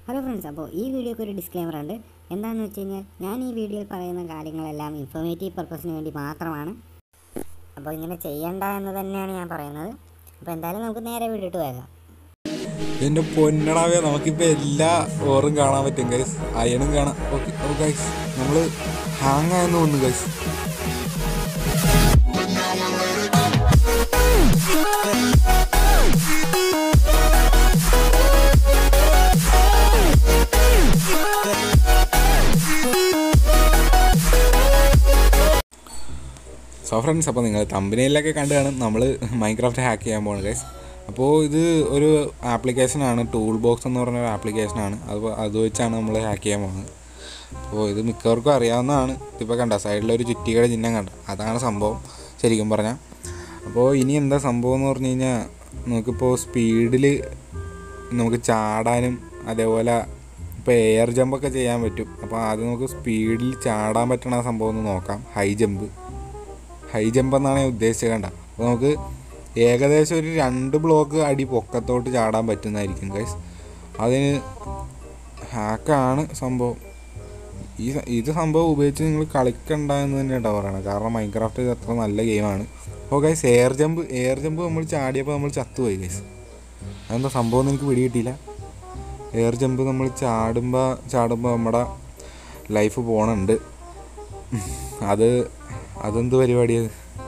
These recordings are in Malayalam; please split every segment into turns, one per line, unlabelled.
ഹലോ ഫ്രണ്ട്സ് അപ്പോൾ ഈ വീഡിയോക്ക് ഒരു ഡിസ്ക്ലെയിമർ ഉണ്ട് എന്താണെന്ന് വെച്ച് കഴിഞ്ഞാൽ ഞാൻ ഈ വീഡിയോയിൽ പറയുന്ന കാര്യങ്ങളെല്ലാം ഇൻഫോർമേറ്റീവ് പർപ്പസിന് വേണ്ടി മാത്രമാണ് അപ്പോൾ ഇങ്ങനെ ചെയ്യണ്ട എന്ന് തന്നെയാണ് ഞാൻ പറയുന്നത് അപ്പോൾ എന്തായാലും നമുക്ക് നേരെ വീഡിയോ ഇട്ട് പോയേക്കാം
എന്റെ പൊന്നടാവേ നമുക്കിപ്പോൾ എല്ലാ ഓറും കാണാൻ പറ്റും ഗൈസ് അയണും കാണാം ഓക്കെ ഓ ഗൈസ് നമ്മൾ ഹാങ് ആയെന്ന് തോന്നുന്നു ഗൈസ് സോ ഫ്രണ്ട്സ് അപ്പോൾ നിങ്ങൾ തമ്പനയിലൊക്കെ കണ്ടു കാണും നമ്മൾ മൈൻക്രാഫ്റ്റ് ഹാക്ക് ചെയ്യാൻ പോകുന്നത് ഗൈസ് അപ്പോൾ ഇത് ഒരു ആപ്ലിക്കേഷനാണ് ടൂൾ ബോക്സ് എന്ന് പറഞ്ഞ ഒരു ആപ്ലിക്കേഷനാണ് അത് അത് വെച്ചാണ് നമ്മൾ ഹാക്ക് ചെയ്യാൻ പോകുന്നത് അപ്പോൾ ഇത് മിക്കവർക്കും അറിയാവുന്നതാണ് ഇതിപ്പോൾ കണ്ട സൈഡിലൊരു ചുറ്റികയുടെ ചിഹ്നം കണ്ട അതാണ് സംഭവം ശരിക്കും പറഞ്ഞാൽ അപ്പോൾ ഇനി എന്താ സംഭവം എന്ന് പറഞ്ഞു കഴിഞ്ഞാൽ നമുക്കിപ്പോൾ സ്പീഡിൽ നമുക്ക് ചാടാനും അതേപോലെ ഇപ്പോൾ എയർ ജമ്പൊക്കെ ചെയ്യാൻ പറ്റും അപ്പോൾ ആദ്യം നമുക്ക് സ്പീഡിൽ ചാടാൻ പറ്റണ സംഭവം ഒന്ന് നോക്കാം ഹൈ ജമ്പ് ഹൈ ജമ്പ് എന്നാണ് ഞാൻ ഉദ്ദേശിച്ചത് കണ്ട അപ്പോൾ നമുക്ക് ഏകദേശം ഒരു രണ്ട് ബ്ലോക്ക് അടി പൊക്കത്തോട്ട് ചാടാൻ പറ്റുന്നതായിരിക്കും ഗൈസ് അതിന് ഹാക്കാണ് സംഭവം ഈ സ- ഇത് സംഭവം ഉപയോഗിച്ച് നിങ്ങൾ കളിക്കണ്ട എന്ന് തന്നെയാണ് പറയണത് കാരണം മൈൻക്രാഫ്റ്റ് ഇത് അത്ര നല്ല ഗെയിമാണ് അപ്പോൾ guys air jump air jump നമ്മൾ ചാടിയപ്പോൾ നമ്മൾ ചത്തുപോയി ഗൈസ് അതെന്താ സംഭവം എന്ന് എനിക്ക് പിടികിട്ടിയില്ല എയർ ജമ്പ് നമ്മൾ ചാടുമ്പോൾ ചാടുമ്പോൾ നമ്മുടെ ലൈഫ് പോണുണ്ട് അത് അതെന്ത് പരിപാടിയത്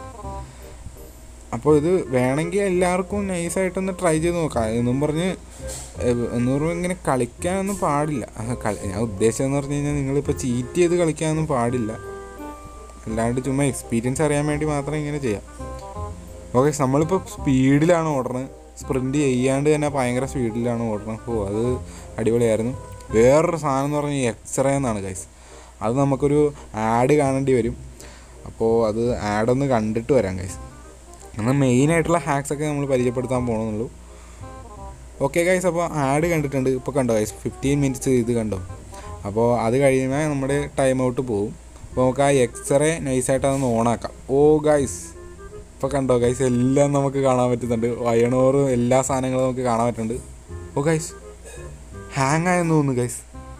അപ്പോൾ ഇത് വേണമെങ്കിൽ എല്ലാവർക്കും നൈസായിട്ടൊന്ന് ട്രൈ ചെയ്ത് നോക്കാം എന്നും പറഞ്ഞ് ഏഹ് എന്ന് പറഞ്ഞാൽ ഇങ്ങനെ കളിക്കാനൊന്നും പാടില്ല അത് കളി ഞാൻ ഉദ്ദേശിച്ചതെന്ന് പറഞ്ഞു കഴിഞ്ഞാൽ നിങ്ങളിപ്പോൾ ചീറ്റ് ചെയ്ത് കളിക്കാനൊന്നും പാടില്ല അല്ലാണ്ട് ചുമ്മാ എക്സ്പീരിയൻസ് അറിയാൻ വേണ്ടി മാത്രം ഇങ്ങനെ ചെയ്യാം ഓക്കെ നമ്മളിപ്പോൾ സ്പീഡിലാണ് ഓടുന്നത് സ്പ്രിൻറ്റ് ചെയ്യാണ്ട് തന്നെ ഭയങ്കര സ്പീഡിലാണ് ഓടുന്നത് ഓ അത് അടിപൊളിയായിരുന്നു വേറൊരു സാധനം എന്ന് പറഞ്ഞാൽ എക്സ്റേ എന്നാണ് ഗൈസ് അത് നമുക്കൊരു ആഡ് കാണേണ്ടി വരും അപ്പോൾ അത് ആഡൊന്ന് കണ്ടിട്ട് വരാം ഗൈസ് എന്നാൽ മെയിനായിട്ടുള്ള ഹാക്സ് ഒക്കെ നമ്മൾ പരിചയപ്പെടുത്താൻ പോകണമെന്നുള്ളൂ ഓക്കെ ഗൈസ് അപ്പോൾ ആഡ് കണ്ടിട്ടുണ്ട് ഇപ്പോൾ കണ്ടോ ഗൈസ് ഫിഫ്റ്റീൻ മിനിറ്റ്സ് ഇത് കണ്ടോ അപ്പോൾ അത് കഴിയുമ്പോൾ നമ്മുടെ ടൈം ഔട്ട് പോകും അപ്പോൾ നമുക്ക് ആ എക്സ്റേ നൈസായിട്ട് അതൊന്ന് ഓണാക്കാം ഓ ഗൈസ് ഇപ്പോൾ കണ്ടോ ഗൈസ് എല്ലാം നമുക്ക് കാണാൻ പറ്റുന്നുണ്ട് അയണോറും എല്ലാ സാധനങ്ങളും നമുക്ക് കാണാൻ പറ്റുന്നുണ്ട് ഓ ഗൈസ് ഹാങ് ആയെന്ന് തോന്നുന്നു ഗൈസ്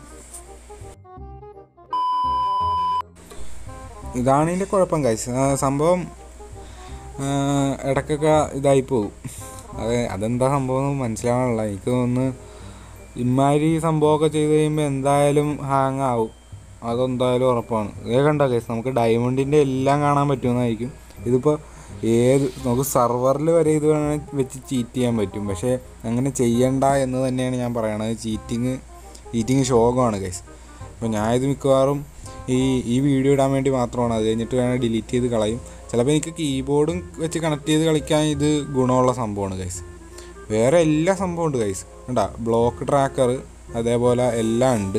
ഇതാണ് ഇതിൻ്റെ കുഴപ്പം ഗൈസ് സംഭവം ആ, ഇടയ്ക്കൊക്കെ ഇതായി പോകും അത് അതെന്താ സംഭവം എന്ന് മനസ്സിലാവാനുള്ള എനിക്ക് തോന്നുന്നു ഇമാതിരി സംഭവമൊക്കെ ചെയ്ത് കഴിയുമ്പോൾ എന്തായാലും ഹാങ് ആവും അതെന്തായാലും ഉറപ്പാണ് ഇതേ കണ്ടോ കേസ് നമുക്ക് ഡയമണ്ടിൻ്റെ എല്ലാം കാണാൻ പറ്റുമെന്നായിരിക്കും ഇതിപ്പോൾ ഏത് നമുക്ക് സർവറിൽ വരെ ഇത് വേണമെങ്കിൽ വെച്ച് ചീറ്റ് ചെയ്യാൻ പറ്റും പക്ഷേ അങ്ങനെ ചെയ്യണ്ട എന്ന് തന്നെയാണ് ഞാൻ പറയണത് ചീറ്റിങ് ചീറ്റിങ് ശോകമാണ് കേസ് അപ്പോൾ ഞാൻ ഇത് മിക്കവാറും ഈ ഈ വീഡിയോ ഇടാൻ വേണ്ടി മാത്രമാണ് അത് കഴിഞ്ഞിട്ട് വേണം ഡിലീറ്റ് ചെയ്ത് കളയും ചിലപ്പോൾ എനിക്ക് കീബോർഡും വെച്ച് കണക്ട് ചെയ്ത് കളിക്കാൻ ഇത് ഗുണമുള്ള സംഭവമാണ് ഗൈസ് വേറെ എല്ലാ സംഭവം ഉണ്ട് ഗൈസ് കണ്ടാ ബ്ലോക്ക് ട്രാക്കർ അതേപോലെ എല്ലാം ഉണ്ട്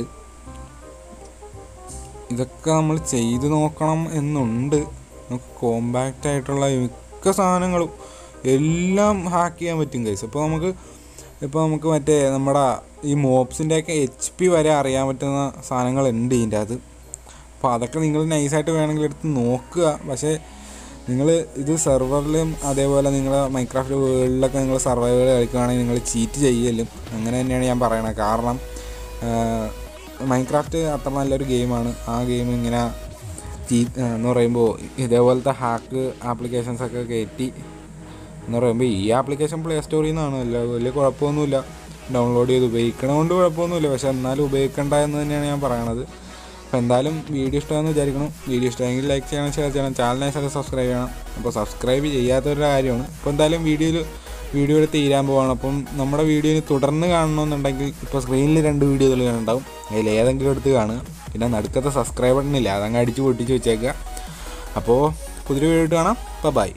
ഇതൊക്കെ നമ്മൾ ചെയ്ത് നോക്കണം എന്നുണ്ട് നമുക്ക് കോമ്പാക്റ്റ് ആയിട്ടുള്ള മിക്ക സാധനങ്ങളും എല്ലാം ഹാക്ക് ചെയ്യാൻ പറ്റും ഗൈസ് അപ്പോൾ നമുക്ക് ഇപ്പോൾ നമുക്ക് മറ്റേ നമ്മുടെ ഈ മോപ്സിൻ്റെയൊക്കെ എച്ച് പി വരെ അറിയാൻ പറ്റുന്ന സാധനങ്ങളുണ്ട് ഇതിൻ്റെ അത് അപ്പോൾ അതൊക്കെ നിങ്ങൾ നൈസായിട്ട് വേണമെങ്കിൽ എടുത്ത് നോക്കുക പക്ഷേ നിങ്ങൾ ഇത് സെർവറിലും അതേപോലെ നിങ്ങൾ മൈക്രാഫ്റ്റ് വേൾഡിലൊക്കെ നിങ്ങൾ സർവൈവൽ കളിക്കുകയാണെങ്കിൽ നിങ്ങൾ ചീറ്റ് ചെയ്യലും അങ്ങനെ തന്നെയാണ് ഞാൻ പറയണത് കാരണം മൈക്രാഫ്റ്റ് അത്ര നല്ലൊരു ഗെയിമാണ് ആ ഗെയിം ഇങ്ങനെ ചീ എന്ന് പറയുമ്പോൾ ഇതേപോലത്തെ ഹാക്ക് ആപ്ലിക്കേഷൻസ് ഒക്കെ കയറ്റി എന്ന് പറയുമ്പോൾ ഈ ആപ്ലിക്കേഷൻ പ്ലേ സ്റ്റോറിൽ നിന്നാണ് അല്ല വലിയ കുഴപ്പമൊന്നുമില്ല ഡൗൺലോഡ് ചെയ്ത് ഉപയോഗിക്കണതുകൊണ്ട് കുഴപ്പമൊന്നുമില്ല പക്ഷെ എന്നാലും ഉപയോഗിക്കണ്ട എന്ന് തന്നെയാണ് ഞാൻ പറയണത് അപ്പോൾ എന്തായാലും വീഡിയോ ഇഷ്ടമാണെന്ന് വിചാരിക്കണം വീഡിയോ ഇഷ്ടമെങ്കിൽ ലൈക്ക് ചെയ്യണം ഷെയർ ചെയ്യണം ചാനലിനായി സബ്സ്ക്രൈബ് ചെയ്യണം അപ്പോൾ സബ്സ്ക്രൈബ് ചെയ്യാത്തൊരു കാര്യമാണ് അപ്പോൾ എന്തായാലും വീഡിയോയിൽ വീഡിയോയിൽ തീരാൻ പോവാണ് അപ്പം നമ്മുടെ വീഡിയോയിൽ തുടർന്ന് കാണണമെന്നുണ്ടെങ്കിൽ ഇപ്പോൾ സ്ക്രീനിൽ രണ്ട് വീഡിയോകൾ ഉണ്ടാവും അതിൽ ഏതെങ്കിലും എടുത്ത് കാണുക പിന്നെ നടുക്കത്തെ സബ്സ്ക്രൈബ് ബട്ടണില്ല അതങ്ങ് അടിച്ച് പൊട്ടിച്ച് വെച്ചേക്കുക അപ്പോൾ പുതിയൊരു വീഡിയോ ഇട്ട് കാണാം അപ്പോൾ ബൈ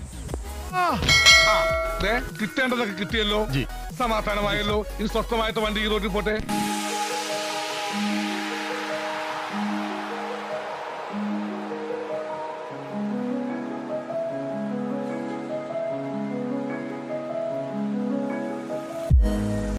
ദേ, കിട്ടേണ്ടതൊക്കെ കിട്ടിയല്ലോ സമാധാനമായല്ലോ ഇനി സ്വസ്ഥമായിട്ട് വണ്ടി ഈ റോഡിൽ പോട്ടെ